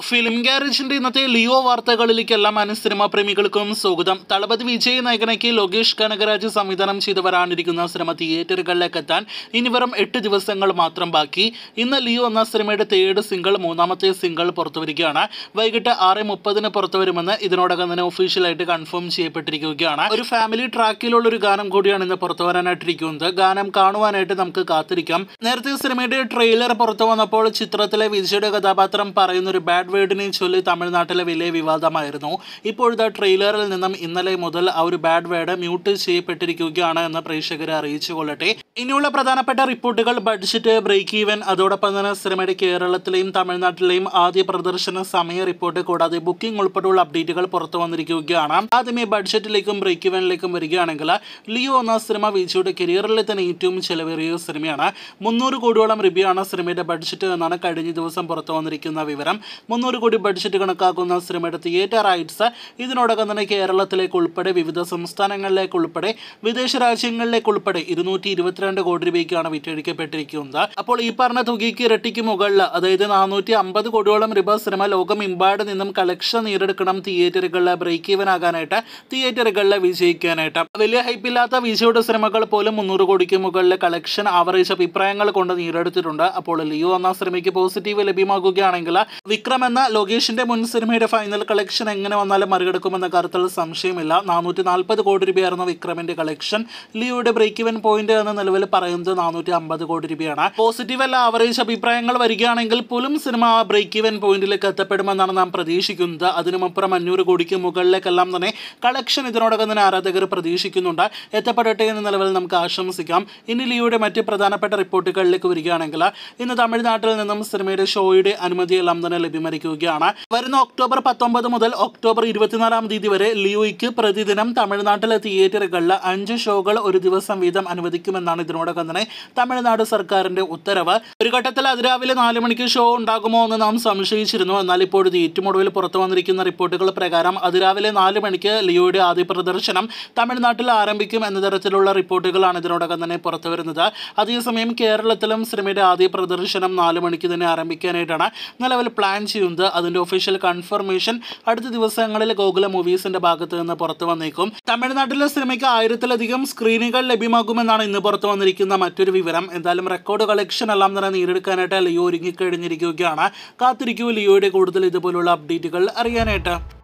film ഗാരേജിന്റെ ഇന്നത്തെ ലിയോ വാർത്തകളിലേക്കെല്ലാം അനു സിനിമാ പ്രേമികൾക്കും സ്വാഗതം തളപതി വിജയ് നായകനാക്കി ലോകേഷ് കനകരാജ് സംവിധാനം ചെയ്ത് വരാനിരിക്കുന്ന സിനിമ തിയേറ്ററുകളിലേക്ക് എത്താൻ ഇനി വെറും എട്ട് ദിവസങ്ങൾ മാത്രം ബാക്കി ഇന്ന് ലിയോ എന്ന സിനിമയുടെ തേർഡ് സിംഗിൾ മൂന്നാമത്തെ സിംഗിൾ പുറത്തുവരികയാണ് വൈകിട്ട് ആറ് മുപ്പതിന് പുറത്തുവരുമെന്ന് ഇതിനോടകം തന്നെ ഒഫീഷ്യലായിട്ട് കൺഫേം ചെയ്യപ്പെട്ടിരിക്കുകയാണ് ഒരു ഫാമിലി ട്രാക്കിലുള്ള ഒരു ഗാനം കൂടിയാണ് ഇന്ന് പുറത്തു വരാനായിട്ടിരിക്കുന്നത് ഗാനം കാണുവാനായിട്ട് നമുക്ക് കാത്തിരിക്കാം നേരത്തെ സിനിമയുടെ ട്രെയിലർ പുറത്തു വന്നപ്പോൾ ചിത്രത്തിലെ വിജയുടെ കഥാപാത്രം പറയുന്ന ഒരു ബാഡ് വേർഡിനെ ചൊല്ലി തമിഴ്നാട്ടിലെ വലിയ വിവാദമായിരുന്നു ഇപ്പോഴത്തെ ട്രെയിലറിൽ നിന്നും ഇന്നലെ മുതൽ ആ ഒരു ബാഡ് വേർഡ് മ്യൂട്ട് ചെയ്യപ്പെട്ടിരിക്കുകയാണ് എന്ന് പ്രേക്ഷകരെ അറിയിച്ചു കൊള്ളട്ടെ ഇനിയുള്ള പ്രധാനപ്പെട്ട റിപ്പോർട്ടുകൾ ബഡ്ജറ്റ് ബ്രേക്ക് ഈവൻ അതോടൊപ്പം തന്നെ സിനിമയുടെ കേരളത്തിലെയും തമിഴ്നാട്ടിലെയും ആദ്യ പ്രദർശന സമയ റിപ്പോർട്ട് കൂടാതെ ബുക്കിംഗ് ഉൾപ്പെടെയുള്ള അപ്ഡേറ്റുകൾ പുറത്തു വന്നിരിക്കുകയാണ് ആദ്യമേ ബഡ്ജറ്റിലേക്കും ബ്രേക്ക് ഈവനിലേക്കും വരികയാണെങ്കിൽ ലിയോ എന്ന സിനിമ വിജയുടെ കരിയറിലെ തന്നെ ഏറ്റവും ചെലവേറിയ സിനിമയാണ് മുന്നൂറ് കോടിയോളം രൂപയാണ് സിനിമയുടെ ബഡ്ജറ്റ് എന്നാണ് കഴിഞ്ഞ ദിവസം പുറത്തു വന്നിരിക്കുന്ന വിവരം മുന്നൂറ് കോടി ബഡ്ജറ്റ് കണക്കാക്കുന്ന സിനിമയുടെ തിയേറ്റർ റൈറ്റ്സ് ഇതിനോടകം തന്നെ കേരളത്തിലേക്ക് ഉൾപ്പെടെ വിവിധ സംസ്ഥാനങ്ങളിലേക്ക് ഉൾപ്പെടെ വിദേശ രാജ്യങ്ങളിലേക്ക് ഉൾപ്പെടെ ഇരുന്നൂറ്റി ഇരുപത്തിരണ്ട് കോടി രൂപയ്ക്കാണ് വിറ്റഴിക്കപ്പെട്ടിരിക്കുന്നത് അപ്പോൾ ഈ പറഞ്ഞ തുകയ്ക്ക് ഇരട്ടിക്ക് മുകളിൽ അതായത് നാനൂറ്റി അമ്പത് കോടിയോളം രൂപ സിനിമ ലോകമെമ്പാട് നിന്നും കളക്ഷൻ നേടിയെടുക്കണം തിയേറ്ററുകളിൽ ബ്രേക്ക് ഈവൻ ആകാനായിട്ട് തിയേറ്ററുകളിൽ വിജയിക്കാനായിട്ട് വലിയ ഹൈപ്പില്ലാത്ത വിജയുടെ സിനിമകൾ പോലും മുന്നൂറ് കോടിക്ക് മുകളിൽ കളക്ഷൻ ആവറേജ് അഭിപ്രായങ്ങൾ കൊണ്ട് നേടിയെടുത്തിട്ടുണ്ട് അപ്പോൾ ലിയോ എന്ന സിനിമയ്ക്ക് പോസിറ്റീവ് ലഭ്യമാകുകയാണെങ്കിൽ വിക്രം എന്ന ലോകേഷിന്റെ മുൻ സിനിമയുടെ ഫൈനൽ കളക്ഷൻ എങ്ങനെ വന്നാലും മറികടക്കുമെന്ന കാര്യത്തിൽ സംശയമില്ല നാനൂറ്റി നാൽപ്പത് കോടി രൂപയായിരുന്നു വിക്രമിന്റെ കളക്ഷൻ ലിയോയുടെ ബ്രേക്ക് ഇവൻ പോയിന്റ് എന്ന നിലവിൽ പറയുന്നത് നാനൂറ്റി അമ്പത് കോടി രൂപയാണ് പോസിറ്റീവ് അല്ല ആവറേജ് അഭിപ്രായങ്ങൾ വരികയാണെങ്കിൽ പോലും സിനിമ ബ്രേക്ക് ഇവൻ പോയിന്റിലേക്ക് എത്തപ്പെടുമെന്നാണ് നാം പ്രതീക്ഷിക്കുന്നത് അതിനുമപ്പുറം അഞ്ഞൂറ് കോടിക്ക് മുകളിലേക്കെല്ലാം തന്നെ കളക്ഷൻ ഇതിനോടകം തന്നെ ആരാധകർ പ്രതീക്ഷിക്കുന്നുണ്ട് എത്തപ്പെടട്ടെ എന്ന നിലവിൽ നമുക്ക് ആശംസിക്കാം ഇനി ലിയോയുടെ മറ്റ് പ്രധാനപ്പെട്ട റിപ്പോർട്ടുകളിലേക്ക് വരികയാണെങ്കിൽ ഇന്ന് തമിഴ്നാട്ടിൽ നിന്നും സിനിമയുടെ ഷോയുടെ അനുമതിയെല്ലാം തന്നെ ലഭ്യമായിരിക്കുകയാണ് വരുന്ന ഒക്ടോബർ പത്തൊമ്പത് മുതൽ ഒക്ടോബർ ഇരുപത്തിനാലാം തീയതി വരെ ലിയോയ്ക്ക് പ്രതിദിനം തമിഴ്നാട്ടിലെ തിയേറ്ററുകളിൽ അഞ്ച് ഷോകൾ ഒരു ദിവസം വീതം അനുവദിക്കുമെന്നാണ് ഇതിനോടകം തന്നെ തമിഴ്നാട് സർക്കാരിന്റെ ഉത്തരവ് ഒരു ഘട്ടത്തിൽ അതിരാവിലെ നാല് മണിക്ക് ഷോ ഉണ്ടാകുമോ എന്ന് നാം സംശയിച്ചിരുന്നു എന്നാൽ ഇപ്പോൾ ഇത് ഏറ്റവും ഒടുവിൽ പുറത്തു വന്നിരിക്കുന്ന റിപ്പോർട്ടുകൾ പ്രകാരം അതിരാവിലെ നാല് മണിക്ക് ലിയോയുടെ ആദ്യ പ്രദർശനം തമിഴ്നാട്ടിൽ ആരംഭിക്കും എന്ന തരത്തിലുള്ള റിപ്പോർട്ടുകളാണ് ഇതിനോടകം തന്നെ പുറത്തു വരുന്നത് അതേസമയം കേരളത്തിലും സിനിമയുടെ ആദ്യ പ്രദർശനം നാല് മണിക്ക് തന്നെ ആരംഭിക്കാനായിട്ടാണ് നിലവിൽ പ്ലാൻ ചെയ്യുന്നത് അതിന്റെ ഒഫീഷ്യൽ കൺഫർമേഷൻ അടുത്ത ദിവസങ്ങളിൽ ഗോകുല മൂവീസിന്റെ ഭാഗത്ത് നിന്ന് പുറത്തു വന്നേക്കും തമിഴ്നാട്ടിലെ സിനിമയ്ക്ക് ആയിരത്തിലധികം സ്ക്രീനുകൾ ലഭ്യമാകുമെന്നാണ് ഇന്ന് പുറത്തു വന്നിരിക്കുന്ന മറ്റൊരു വിവരം എന്തായാലും റെക്കോർഡ് കളക്ഷൻ എല്ലാം തന്നെ നേടിയെടുക്കാനായിട്ട് ലിയോ ഒരുങ്ങിക്കഴിഞ്ഞിരിക്കുകയാണ് കാത്തിരിക്കൂ ലിയോയുടെ കൂടുതൽ ഇതുപോലുള്ള അപ്ഡേറ്റുകൾ അറിയാനായിട്ട്